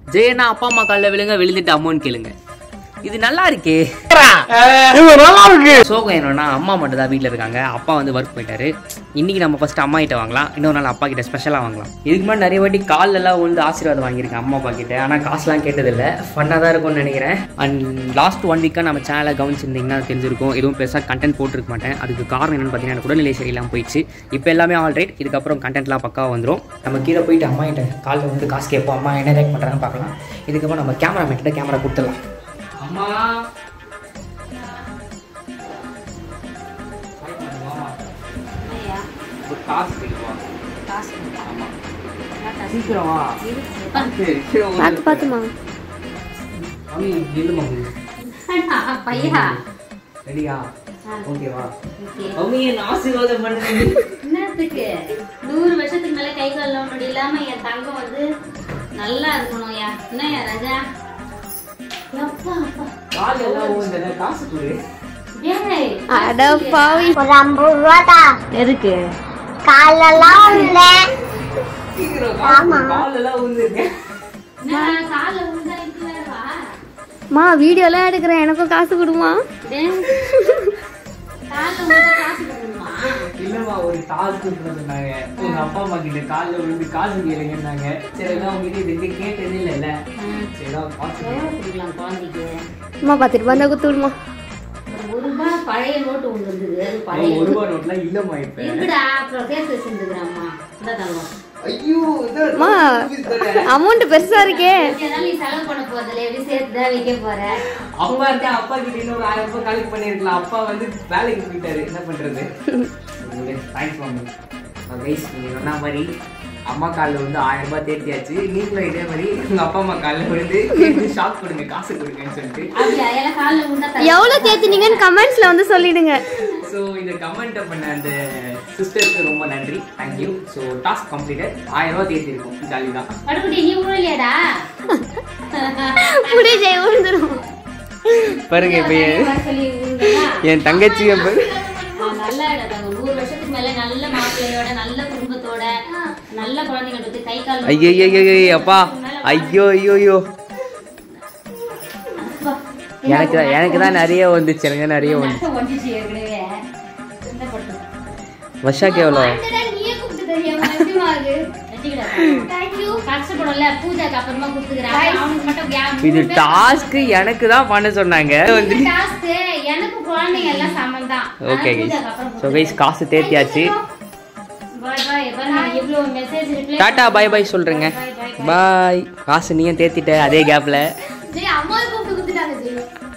ஜெயனா அப்பா அம்மா காலில் விழுங்க விழுந்துட்டு அம்மோன்னு கேளுங்க இது நல்லா இருக்கே நல்லா இருக்கு சோகம் என்னன்னா அம்மா மட்டும் தான் வீட்டில் இருக்காங்க அப்பா வந்து ஒர்க் போயிட்டாரு இன்னைக்கு நம்ம ஃபர்ஸ்ட் அம்மா கிட்ட வாங்கலாம் இன்னொரு நாள் அப்பா கிட்ட ஸ்பெஷலாக வாங்கலாம் இதுக்கு முன்னாடி நிறைய வாட்டி கால்ல எல்லாம் வந்து ஆசீர்வாதம் வாங்கியிருக்கேன் அம்மா அப்பா கிட்ட ஆனால் காசுலாம் கேட்டதில்லை ஃபன்னாக தான் இருக்கும்னு நினைக்கிறேன் அண்ட் லாஸ்ட் ஒன் வீக்காக நம்ம சேனலை கவனிச்சிருந்தீங்கன்னா தெரிஞ்சிருக்கும் எதுவும் பெருசாக கண்டென்ட் போட்டிருக்க மாட்டேன் அதுக்கு காரணம் என்னன்னு பார்த்தீங்கன்னா எனக்கு உடல்நிலை சரியில்லாமல் போயிடுச்சு இப்போ எல்லாமே ஆல்ரைட் இதுக்கப்புறம் கண்டென்ட்லாம் பக்காவாக வந்துடும் நம்ம கீழே போயிட்டு அம்மா கிட்ட காலில் வந்து காசு கேட்போம் அம்மா என்ன ரேக் பண்ணுறாங்கன்னு பார்க்கலாம் இதுக்கப்புறம் நம்ம கேமரா கிட்ட கேமரா கொடுத்துடலாம் அம்மா ஒரு காசு கேட்குவா ஆமா சீக்கிரம் வா சரி, சீக்கிரம் வா. பார்த்து பார்த்துமா மம்மி நில்லுமா பையா ரெடியா ஓகேவா ஓகே மம்மி என்ன ஆசீர்வாதம் பண்ணுறது என்னத்துக்கு நூறு வருஷத்துக்கு மேல கை கால் நோண்டி இல்லாம என் தங்கம் வந்து நல்லா இருக்கணும்யா என்னய்யா ராஜா அப்பா அப்பா கால் எல்லாம் ஊந்தல காசு கொடு ஏய் அட பாவி ஒரு ஐம்பது ரூபாடா எதுக்கு காலெல்லாம் இல்ல சீக்கிரம் காசு கொடு. கால் எல்லாம் ஊந்துருக்கேன் நான் கால்ல விழுந்தா இதுக்கு வேற வா மா வீடியோலாம் எடுக்கிறேன் எனக்கும் காசு கொடுமா டேய், கால்ல விழுந்தா காசு கொடுக்கணுமா இல்லம்மா ஒரு டாஸ்க் சொன்னாங்க உங்க அப்பா அம்மா கிட்ட காலில் விழுந்து காசு கேளுங்கன்னாங்க சரி நான் உங்ககிட்ட இது வரைக்கும் கேட்டதே இல்லைல்ல சரி தான் காசு எவ்வளவு கொடுக்கலாம் குழந்தைக்கு அம்மா பத்து ரூபா இருந்தால் கொடுத்து விடுமா ஒரு ரூபாய் பழைய நோட்டு ஒன்று இருந்தது அது அம்மா, பழைய ஒரு ரூபாய் நோட்லாம் இல்லம்மா இப்ப இருக்குடா அப்புறம் சேர்த்து வச்சிருந்துக்கிறாம்மா இந்த தங்கம் ஐயோ இது அம்மா அமௌண்ட் பெருசா இருக்கே இதனால நீ செலவு பண்ண போறதில்ல எப்படி சேர்த்து தான் வைக்க போற அப்பா இருக்கா அப்பா கிட்ட இன்னொரு ஆயிரம் ரூபாய் கலெக்ட் பண்ணிருக்கலாம் அப்பா வந்து வேலைக்கு போயிட்டாரு என்ன பண்றது தேங்க்ஸ் மம்மி கைஸ் நீங்க சொன்ன மாதிரி அம்மா காலில் வந்து ஆயிரம் ரூபாய் தேர்த்தியாச்சு நீங்களும் இதே மாதிரி உங்க அப்பா அம்மா காலில் விழுந்து ஷாப் கொடுங்க காசு கொடுங்கன்னு சொல்லிட்டு அப்படியா எல்லாம் காலில் விழுந்தா தர- எவ்வளோ தேத்துனீங்கன்னு கமெண்ட்ஸ்ல வந்து சொல்லிடுங்க ஸோ இந்த கமெண்ட் பண்ண அந்த சிஸ்டருக்கு ரொம்ப நன்றி தேங்க்யூ ஸோ டாஸ்க் கம்ப்ளீட்டட் ஆயிரம் ரூபாய் தேர்த்திருக்கோம் ஜாலி தான் படுக்குட்டி நீ விழலையாடா முடிய ஜெய விழுந்துரும் பாருங்க இப்போ வர சொல்லி விழுந்ததா? என் தங்கச்சி ஆ, நல்லா இடம் தங்கம். நூறு வருஷத்துக்கு மேல நல்ல மாப்பிள்ளையோட நல்ல குடும்பத்தோட நல்ல குழந்தைகள் பத்தி கை கால் ஐயோ ஐயோ ஐயோ அப்பா ஐயோ ஐயோ ஐயோ அப்பா. எனக்கு தான் எனக்கு தான் நிறைய வந்துச்சு எனக்கு நிறைய வந்து நட்டை ஒடிஞ்சிச்சு ஏற்கனவே. என்ன பண்றது? வருஷாக்கு எவ்வளோ வாண்டடா நீயே கூப்பிட்டு தெரியாம எப்படிம்மா அது? வெட்டிக்கிடா. Thank you. கஷ்டப்படும்ல, பூஜாக்கு அப்புறமா கொடுத்துக்கிறேன். அவனுக்கு மட்டும் யா- இது டாஸ்க் எனக்கு தான் பண்ண சொன்னாங்க வந்து இந்த task எனக்கு குழந்தைங்க எல்லாம் சமம் தான். ஓகே ஆனா கைஸ் பூஜாக்கு அப்புறம் ஸோ கைஸ் காசு தேர்த்தியாச்சு Bye bye. பாருங்க, இவ்வளவு message reply டாட்டா பாய் பாய் சொல்கிறேங்க Bye, bye, bye. பாய் காசு நீயும் தேர்த்திட்ட அதே கேப்பில் ஜெய், அம்மாவை கூப்பிட்டு கொடுத்துட்டாங்க ஜெய்.